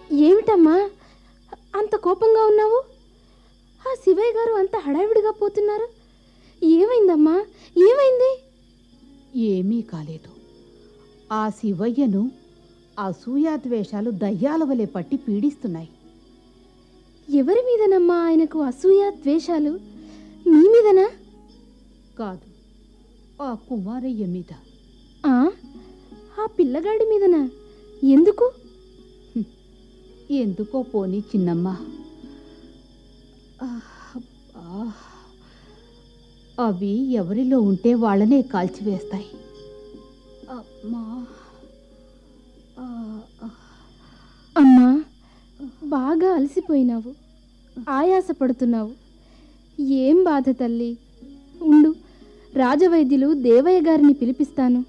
ఏమిటమ్మా అంత కోపంగా ఉన్నావు ఆ శివయ్య గారు అంత హడావిడిగా పోతున్నారు ఏమైందమ్మా ఏమైంది ఏమీ కాలేదు ఆ శివయ్యను అసూయాద్వేషాలు దయ్యాల వలె పట్టి పీడిస్తున్నాయి ఎవరి మీదనమ్మా ఆయనకు అసూయ ద్వేషాలు మీ మీదనా కాదు ఆ కుమారయ్య మీద ఆ ఆ పిల్లగాడి మీదనా ఎందుకు ఎందుకో పోనీ చిన్నమ్మ ఆ, అబ్బా. అవి ఎవరిలో ఉంటే వాళ్ళనే కాల్చివేస్తాయి అమ్మా ఆ, ఆ. అమ్మా బాగా అలసిపోయినావు ఆయాసపడుతున్నావు ఏం బాధ తల్లి ఉండు రాజవైద్యులు దేవయ్య గారిని పిలిపిస్తాను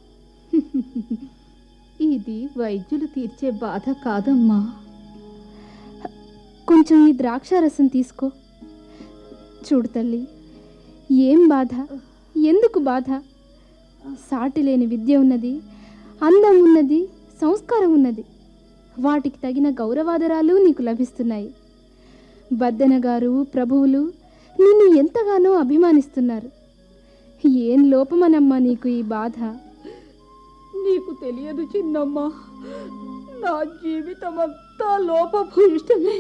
ఇది వైద్యులు తీర్చే బాధ కాదమ్మా కొంచెం ఈ ద్రాక్షారసం తీసుకో చూడు తల్లి ఏం బాధ ఎందుకు బాధ సాటి లేని విద్య ఉన్నది అందం ఉన్నది సంస్కారం ఉన్నది వాటికి తగిన గౌరవాదరాలు నీకు లభిస్తున్నాయి బద్దెన గారు ప్రభువులు నిన్ను ఎంతగానో అభిమానిస్తున్నారు ఏం లోపమనమ్మా నీకు ఈ బాధ నీకు తెలియదు చిన్నమ్మ నా జీవితం అంతా లోపభూయిష్టమే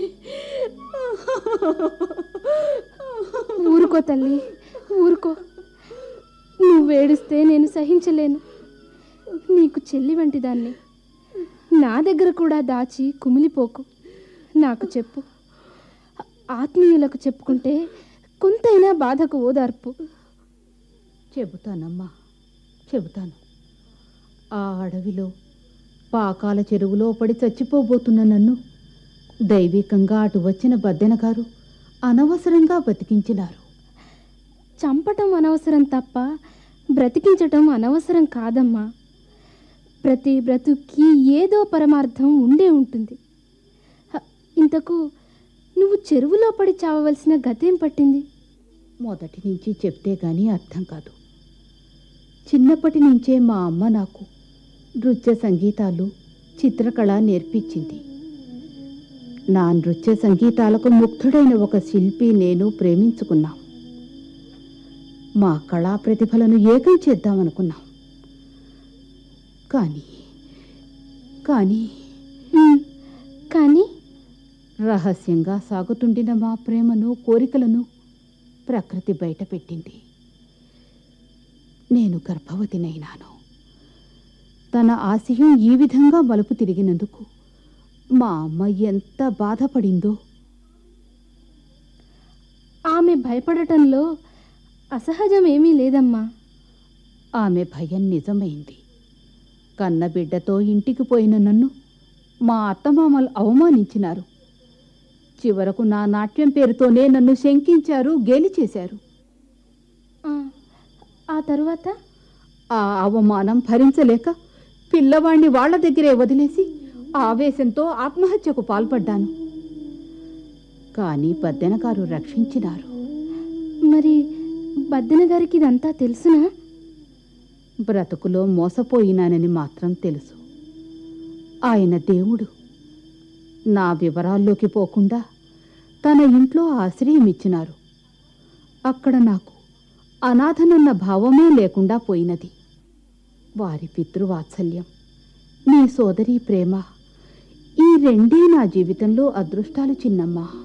ఊరుకో తల్లి ఊరుకో నువ్వు ఏడిస్తే నేను సహించలేను నీకు చెల్లి వంటి దాన్ని నా దగ్గర కూడా దాచి కుమిలిపోకు నాకు చెప్పు ఆత్మీయులకు చెప్పుకుంటే కొంతైనా బాధకు ఓదార్పు చెబుతానమ్మా చెబుతాను ఆ అడవిలో పాకాల చెరువులో పడి చచ్చిపోబోతున్న నన్ను దైవికంగా అటు వచ్చిన బద్దెన గారు అనవసరంగా బతికించినారు చంపటం అనవసరం తప్ప బ్రతికించటం అనవసరం కాదమ్మా ప్రతి బ్రతుక్కి ఏదో పరమార్థం ఉండే ఉంటుంది హ, ఇంతకు నువ్వు చెరువులో పడి చావవలసిన గతేం పట్టింది మొదటి నుంచి చెప్తే గాని అర్థం కాదు చిన్నప్పటి నుంచే మా అమ్మ నాకు నృత్య సంగీతాలు చిత్రకళ నేర్పించింది నా నృత్య సంగీతాలకు ముగ్ధుడైన ఒక శిల్పి నేను ప్రేమించుకున్నాం మా కళా ప్రతిభలను ఏకం చేద్దామనుకున్నాం కానీ కానీ ఉమ్, కానీ రహస్యంగా సాగుతుండిన మా ప్రేమను కోరికలను ప్రకృతి బయటపెట్టింది నేను గర్భవతినైనాను తన ఆశయం ఈ విధంగా మలుపు తిరిగినందుకు మా అమ్మ ఎంత బాధపడిందో ఆమె భయపడటంలో అసహజం ఏమీ లేదమ్మా ఆమె భయం నిజమైంది కన్నబిడ్డతో ఇంటికి పోయిన నన్ను మా అత్తమామలు అవమానించినారు చివరకు నా నాట్యం పేరుతోనే నన్ను శంకించారు గేలి చేశారు ఆ, ఆ తరువాత ఆ అవమానం భరించలేక పిల్లవాణ్ణి వాళ్ళ దగ్గరే వదిలేసి ఆవేశంతో ఆత్మహత్యకు పాల్పడ్డాను కానీ పద్దెనగారు రక్షించినారు మరి బద్దెన గారికి ఇదంతా తెలుసునా బ్రతుకులో మోసపోయినానని మాత్రం తెలుసు ఆయన దేవుడు నా వివరాల్లోకి పోకుండా తన ఇంట్లో ఆశ్రయం ఇచ్చినారు అక్కడ నాకు అనాథనన్న భావమే లేకుండా పోయినది వారి పితృవాత్సల్యం నీ సోదరి ప్రేమ ఈ రెండే నా జీవితంలో అదృష్టాలు చిన్నమ్మా